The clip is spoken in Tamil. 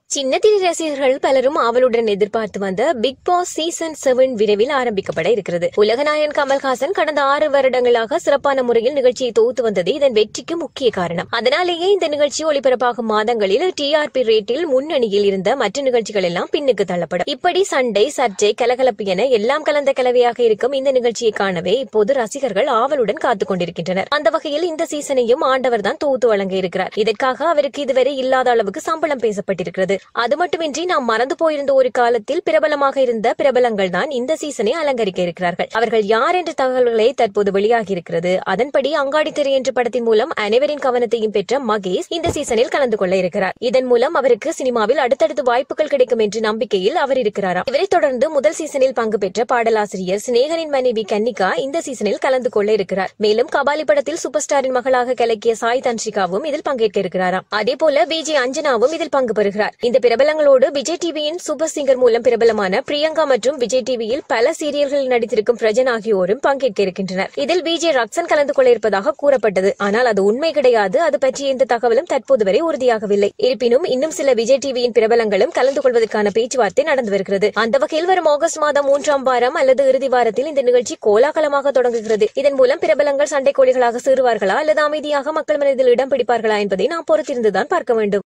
சின்ன திரை ரசிகர்கள் பலரும் ஆவலுடன் எதிர்பார்த்து வந்த பிக் பாஸ் சீசன் செவன் விரைவில் ஆரம்பிக்கப்பட இருக்கிறது உலகநாயகன் கமல்ஹாசன் கடந்த ஆறு வருடங்களாக சிறப்பான முறையில் நிகழ்ச்சியை தொகுத்து வந்தது இதன் வெற்றிக்கு முக்கிய காரணம் அதனாலேயே இந்த நிகழ்ச்சி ஒளிபரப்பாகும் மாதங்களில் டிஆர்பி ரேட்டில் முன்னணியில் இருந்த மற்ற நிகழ்ச்சிகள் எல்லாம் பின்னுக்கு தள்ளப்படும் இப்படி சண்டை சர்ச்சை கலகலப்பு என எல்லாம் கலந்த கலவையாக இருக்கும் இந்த நிகழ்ச்சியை காணவே இப்போது ரசிகர்கள் ஆவலுடன் காத்துக் கொண்டிருக்கின்றனர் அந்த வகையில் இந்த சீசனையும் ஆண்டவர் தான் தொகுத்து வழங்க இருக்கிறார் இதற்காக அவருக்கு இதுவரை இல்லாத அளவுக்கு சம்பளம் பேசப்பட்டிருக்கிறது அது மட்டுமின்றி நாம் மறந்து போயிருந்த ஒரு காலத்தில் பிரபலமாக இருந்த பிரபலங்கள் தான் இந்த சீசனை அலங்கரிக்க இருக்கிறார்கள் அவர்கள் யார் என்ற தகவல்களே தற்போது வெளியாகி இருக்கிறது அதன்படி அங்காடி திரை என்ற படத்தின் மூலம் அனைவரின் கவனத்தையும் பெற்ற மகேஷ் இந்த சீசனில் கலந்து கொள்ள இருக்கிறார் இதன் மூலம் அவருக்கு சினிமாவில் அடுத்தடுத்து வாய்ப்புகள் கிடைக்கும் என்ற நம்பிக்கையில் அவர் இருக்கிறாராம் இவரை தொடர்ந்து முதல் சீசனில் பங்கு பெற்ற பாடலாசிரியர் சினேகனின் மனைவி கன்னிகா இந்த சீசனில் கலந்து கொள்ள இருக்கிறார் மேலும் கபாலி படத்தில் சூப்பர் ஸ்டாரின் மகளாக கலக்கிய சாய் தன்ஷிகாவும் இதில் பங்கேற்க இருக்கிறாராம் அதே போல விஜய் அஞ்சனாவும் இதில் பங்கு பெறுகிறார் இந்த பிரபலங்களோடு விஜய் டிவியின் சூப்பர் சிங்கர் மூலம் பிரபலமான பிரியங்கா மற்றும் விஜய் டிவியில் பல சீரியல்களில் நடித்திருக்கும் பிரஜன் ஆகியோரும் பங்கேற்க இருக்கின்றனர் இதில் விஜய் ரக்ஷன் கலந்து கொள்ள இருப்பதாக கூறப்பட்டது ஆனால் அது உண்மை கிடையாது அது பற்றிய எந்த தகவலும் தற்போது வரை உறுதியாகவில்லை இருப்பினும் இன்னும் சில விஜய் டிவியின் பிரபலங்களும் கலந்து கொள்வதற்கான பேச்சுவார்த்தை நடந்து வருகிறது அந்த வகையில் வரும் ஆகஸ்ட் மாதம் மூன்றாம் வாரம் அல்லது இறுதி வாரத்தில் இந்த நிகழ்ச்சி கோலாகலமாக தொடங்குகிறது இதன் மூலம் பிரபலங்கள் சண்டைக்கோழிகளாக சீறுவார்களா அல்லது அமைதியாக மக்கள் மனதில் இடம் பிடிப்பார்களா என்பதை நாம் பொறுத்திருந்துதான் பார்க்க வேண்டும்